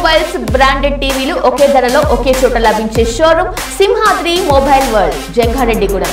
mobiles branded టీవీలు ఒకే ధరలో ఒకే చోట లభించే showroom Simhadri mobile world Jangareddygudem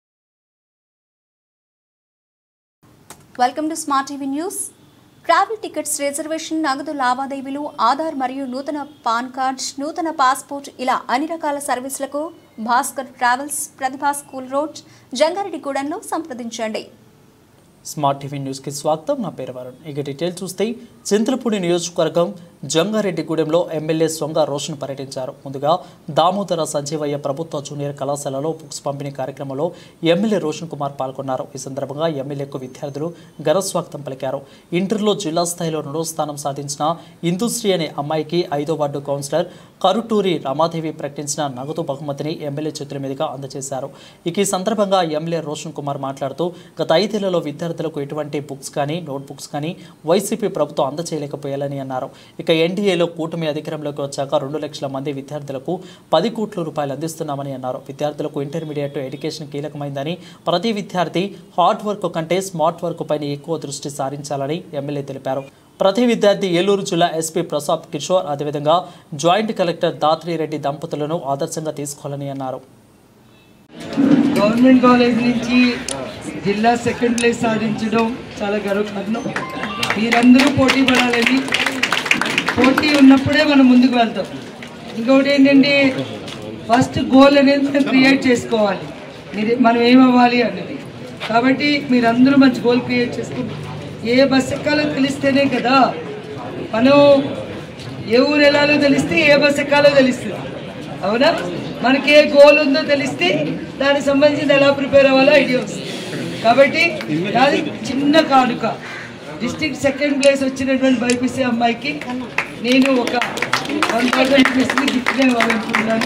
welcome to smart TV news travel tickets reservation నగదు లావాదేవీలు ఆధార్ మరియు నూతన పాన్ కార్డ్ నూతన పాస్పోర్ట్ ఇలా అన్ని రకాల సర్వీసులకు Bhaskar travels Pratibha school road జంగారెడ్డిగూడెంలో సంప్రదించండి స్మార్ట్ టీవీ న్యూస్కి స్వాగతం నా పేరు వరుణ్ ఇక డీటెయిల్ చూస్తే చింతలపూడి నియోజకవర్గం జంగారెడ్డిగూడెంలో ఎమ్మెల్యే సొంగ రోషన్ పర్యటించారు ముందుగా దామోదర సంజీవయ్య ప్రభుత్వ జూనియర్ కళాశాలలో బుక్స్ పంపిణీ కార్యక్రమంలో ఎమ్మెల్యే రోషన్ కుమార్ పాల్గొన్నారు ఈ సందర్భంగా ఎమ్మెల్యేకు విద్యార్థులు ఘనస్వాగతం పలికారు ఇంటర్లో జిల్లా స్థాయిలో రెండో స్థానం సాధించిన ఇందుశ్రీ అనే అమ్మాయికి ఐదో వార్డు కౌన్సిలర్ కరుటూరి రమాదేవి ప్రకటించిన నగదు బహుమతిని ఎమ్మెల్యే చేతుల మీదుగా అందజేశారు ఇక ఈ సందర్భంగా ఎమ్మెల్యే రోషన్ కుమార్ మాట్లాడుతూ గత ఐదేళ్లలో విద్యార్థులకు ఎటువంటి బుక్స్ కానీ నోట్ బుక్స్ కానీ వైసీపీ ప్రభుత్వం అందచేయలేకపోయాలని అన్నారు ఇక ఎన్డీఏలో కూటమి అధికారంలోకి వచ్చాక రెండు లక్షల మంది విద్యార్థులకు పది కోట్ల రూపాయలు అందిస్తున్నామని అన్నారు విద్యార్థులకు ఇంటర్మీడియట్ ఎడ్యుకేషన్ కీలకమైందని ప్రతి విద్యార్థి హార్డ్ వర్క్ కంటే స్మార్ట్ వర్క్ పైన ఎక్కువ దృష్టి సారించాలని ఎమ్మెల్యే తెలిపారు ప్రతి విద్యార్థి ఏలూరు జిల్లా ఎస్పీ ప్రసాద్ కిషోర్ అదేవిధంగా జాయింట్ కలెక్టర్ దాత్రిరెడ్డి దంపతులను ఆదర్శంగా తీసుకోవాలని అన్నారు గవర్నమెంట్ కాలేజ్ నుంచి జిల్లా సెకండ్ ప్లేస్ సాధించడం చాలా గర్వకారణం మీరందరూ పోటీ పడాలని పోటీ ఉన్నప్పుడే మనం ముందుకు వెళ్తాం ఇంకొకటి ఏంటంటే ఫస్ట్ గోల్ అనేది మనం క్రియేట్ చేసుకోవాలి మీరు మనం ఏమవ్వాలి అనేది కాబట్టి మీరందరూ మంచి గోల్ క్రియేట్ చేసుకుంటాం ఏ బస్ ఎక్కాలో తెలిస్తేనే కదా మనం ఏ ఊరు వెళ్ళాలో తెలిస్తే ఏ బస్ ఎక్కాలో తెలుస్తుంది అవునా మనకి ఏ గోల్ ఉందో తెలిస్తే దానికి సంబంధించి ఎలా ప్రిపేర్ అవ్వాలో ఐడియా వస్తుంది కాబట్టి నాది చిన్న కానుక డిస్ట్రిక్ట్ సెకండ్ ప్లేస్ వచ్చినటువంటి బైపీసీ అమ్మాయికి నేను ఒక వన్ థౌసండ్ రూపీస్ని గిఫ్ట్ ఇవ్వాలనుకుంటున్నాను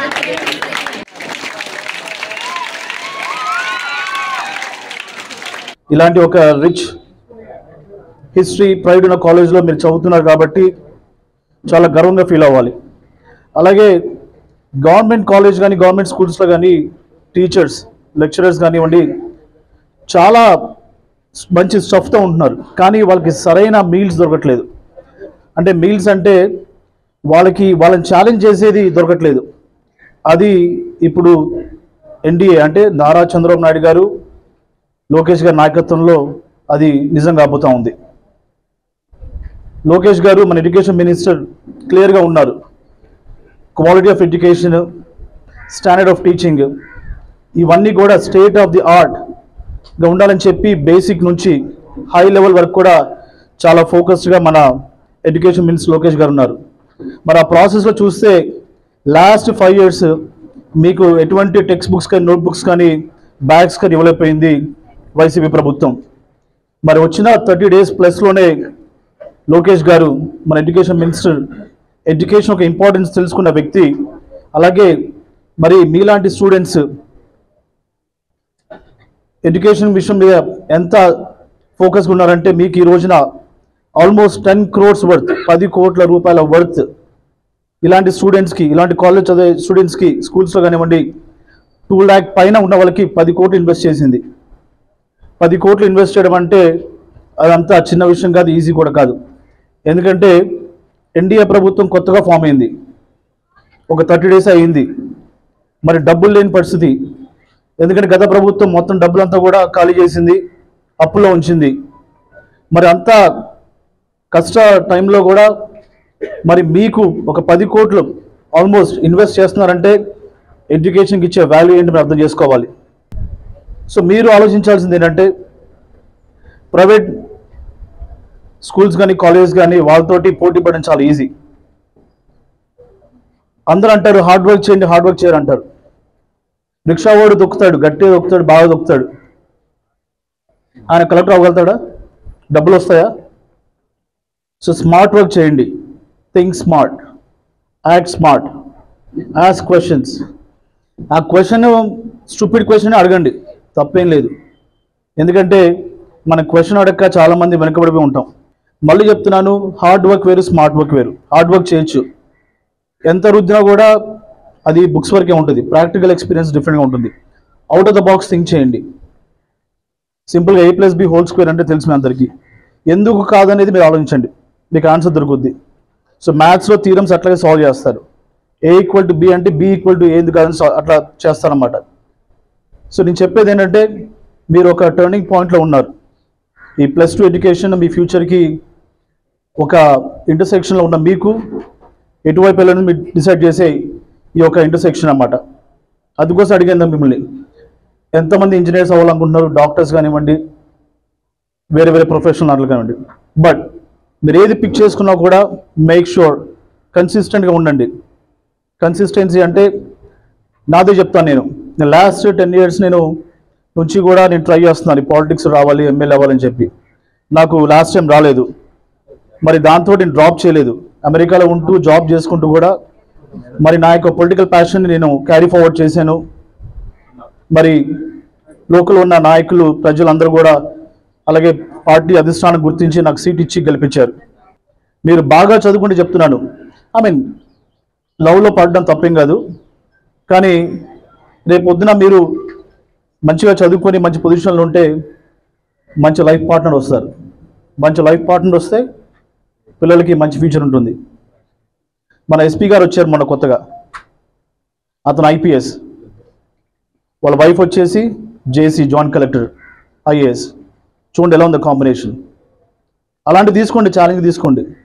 ఇలాంటి ఒక రిచ్ హిస్టరీ ప్రైడ్ ఉన్న కాలేజ్లో మీరు చదువుతున్నారు కాబట్టి చాలా గర్వంగా ఫీల్ అవ్వాలి అలాగే గవర్నమెంట్ కాలేజ్ కానీ గవర్నమెంట్ స్కూల్స్లో కానీ టీచర్స్ లెక్చరర్స్ కానివ్వండి చాలా మంచి స్టఫ్తో ఉంటున్నారు కానీ వాళ్ళకి సరైన మీల్స్ దొరకట్లేదు అంటే మీల్స్ అంటే వాళ్ళకి వాళ్ళని ఛాలెంజ్ చేసేది దొరకట్లేదు అది ఇప్పుడు ఎన్డీఏ అంటే నారా చంద్రబాబు నాయుడు గారు లోకేష్ గారి నాయకత్వంలో అది నిజం కాబోతా ఉంది లోకేష్ గారు మన ఎడ్యుకేషన్ మినిస్టర్ క్లియర్గా ఉన్నారు quality of education standard of teaching ఇవన్నీ కూడా స్టేట్ ఆఫ్ ది ఆర్ట్గా ఉండాలని చెప్పి బేసిక్ నుంచి హై లెవెల్ వరకు కూడా చాలా ఫోకస్డ్గా మన ఎడ్యుకేషన్ మినిస్టర్ లోకేష్ గారు ఉన్నారు మరి ఆ ప్రాసెస్లో చూస్తే లాస్ట్ ఫైవ్ ఇయర్స్ మీకు ఎటువంటి టెక్స్ట్ బుక్స్ కానీ నోట్ బుక్స్ కానీ బ్యాగ్స్ కానీ ఇవ్వలేకపోయింది వైసీపీ ప్రభుత్వం మరి వచ్చిన థర్టీ డేస్ ప్లస్లోనే లోకేష్ గారు మన ఎడ్యుకేషన్ మినిస్టర్ ఎడ్యుకేషన్ ఒక ఇంపార్టెన్స్ తెలుసుకున్న వ్యక్తి అలాగే మరి మీలాంటి స్టూడెంట్స్ ఎడ్యుకేషన్ విషయం మీద ఎంత ఫోకస్గా ఉన్నారంటే మీకు ఈ రోజున ఆల్మోస్ట్ టెన్ క్రోర్స్ వర్త్ పది కోట్ల రూపాయల వర్త్ ఇలాంటి స్టూడెంట్స్కి ఇలాంటి కాలేజ్ చదివే స్టూడెంట్స్కి స్కూల్స్లో కానివ్వండి టూ ల్యాక్ పైన ఉన్న వాళ్ళకి పది కోట్లు ఇన్వెస్ట్ చేసింది పది కోట్లు ఇన్వెస్ట్ చేయడం అంటే అదంతా చిన్న విషయం కాదు ఈజీ కూడా కాదు ఎందుకంటే ఎన్డీఏ ప్రభుత్వం కొత్తగా ఫామ్ అయింది ఒక థర్టీ డేస్ అయ్యింది మరి డబ్బులు లేని పరిస్థితి ఎందుకంటే గత ప్రభుత్వం మొత్తం డబ్బులంతా కూడా ఖాళీ చేసింది అప్పులో ఉంచింది మరి అంత కష్ట టైంలో కూడా మరి మీకు ఒక పది కోట్లు ఆల్మోస్ట్ ఇన్వెస్ట్ చేస్తున్నారంటే ఎడ్యుకేషన్కి ఇచ్చే వాల్యూ ఏంటి మీరు అర్థం చేసుకోవాలి సో మీరు ఆలోచించాల్సింది ఏంటంటే ప్రైవేట్ స్కూల్స్ కానీ కాలేజ్ కానీ వాళ్ళతోటి పోటీ పడడం చాలా ఈజీ అందరూ అంటారు హార్డ్ వర్క్ చేయండి హార్డ్ వర్క్ చేయరు అంటారు రిక్షా వాడు దొక్కుతాడు గట్టిగా దొక్కుతాడు బాగా దొక్కుతాడు ఆయన కలెక్టర్ అవ్వగలుగుతాడా డబ్బులు వస్తాయా సో స్మార్ట్ వర్క్ చేయండి think smart act smart ask questions ఆ క్వశ్చన్ స్టూపిడ్ క్వశ్చన్ అడగండి తప్పేం లేదు ఎందుకంటే మన క్వశ్చన్ అడగక చాలామంది వెనకబడిపోయి ఉంటాం మళ్ళీ చెప్తున్నాను హార్డ్ వర్క్ వేరు స్మార్ట్ వర్క్ వేరు హార్డ్ వర్క్ చేయొచ్చు ఎంత రుద్దినా కూడా అది బుక్స్ వరకే ఉంటుంది ప్రాక్టికల్ ఎక్స్పీరియన్స్ డిఫరెంట్గా ఉంటుంది out of the box think చేయండి సింపుల్గా a plus b whole square అంటే తెలుసు మీ అందరికీ ఎందుకు కాదనేది మీరు ఆలోచించండి మీకు ఆన్సర్ దొరుకుద్ది సో మ్యాథ్స్లో థీరమ్స్ అట్లాగే సాల్వ్ చేస్తారు ఏ ఈక్వల్ టు బి అంటే బి ఈక్వల్ టు ఏంది కాదని sol- అట్లా చేస్తారన్నమాట సో నేను చెప్పేది ఏంటంటే మీరు ఒక టర్నింగ్ పాయింట్లో ఉన్నారు ఈ ప్లస్ టూ ఎడ్యుకేషన్ మీ ఫ్యూచర్కి ఒక ఇంటర్సెక్షన్లో ఉన్న మీకు ఎటువైపు వెళ్ళాలని మీరు డిసైడ్ చేసే ఈ యొక్క ఇంటర్సెక్షన్ అన్నమాట అందుకోసం అడిగాను మిమ్మల్ని ఎంతమంది ఇంజనీర్స్ అవ్వాలనుకుంటున్నారు డాక్టర్స్ కానివ్వండి వేరే వేరే ప్రొఫెషనల్ అట్లా కానివ్వండి బట్ మీరు ఏది పిక్ చేసుకున్నా కూడా మేక్ షూర్ కన్సిస్టెంట్గా ఉండండి కన్సిస్టెన్సీ అంటే నాదే చెప్తాను నేను నేను లాస్ట్ టెన్ ఇయర్స్ నేను నుంచి కూడా నేను ట్రై చేస్తున్నాను పాలిటిక్స్ రావాలి ఎమ్మెల్యే అవ్వాలని చెప్పి నాకు లాస్ట్ టైం రాలేదు మరి దాంతో నేను డ్రాప్ చేయలేదు అమెరికాలో ఉంటూ జాబ్ చేసుకుంటూ కూడా మరి నా యొక్క పొలిటికల్ ప్యాషన్ నేను క్యారీ ఫార్వర్డ్ చేశాను మరి లోకల్ ఉన్న నాయకులు ప్రజలందరూ కూడా అలాగే పార్టీ అధిష్టానం గుర్తించి నాకు సీట్ ఇచ్చి గెలిపించారు మీరు బాగా చదువుకుంటే చెప్తున్నాను ఐ మీన్ లవ్లో పడడం తప్పేం కాదు కానీ రేపు పొద్దున మీరు మంచిగా చదువుకొని మంచి పొజిషన్లో ఉంటే మంచి లైఫ్ పార్ట్నర్ వస్తారు మంచి లైఫ్ పార్ట్నర్ వస్తే పిల్లలకి మంచి ఫ్యూచర్ ఉంటుంది మన ఎస్పీ గారు వచ్చారు మన కొత్తగా అతను ఐపీఎస్ వాళ్ళ వైఫ్ వచ్చేసి జేసీ జాయింట్ కలెక్టర్ ఐఏఎస్ చూడండి ఎలా ఉంది కాంబినేషన్ అలాంటి తీసుకోండి ఛాలెంజ్ తీసుకోండి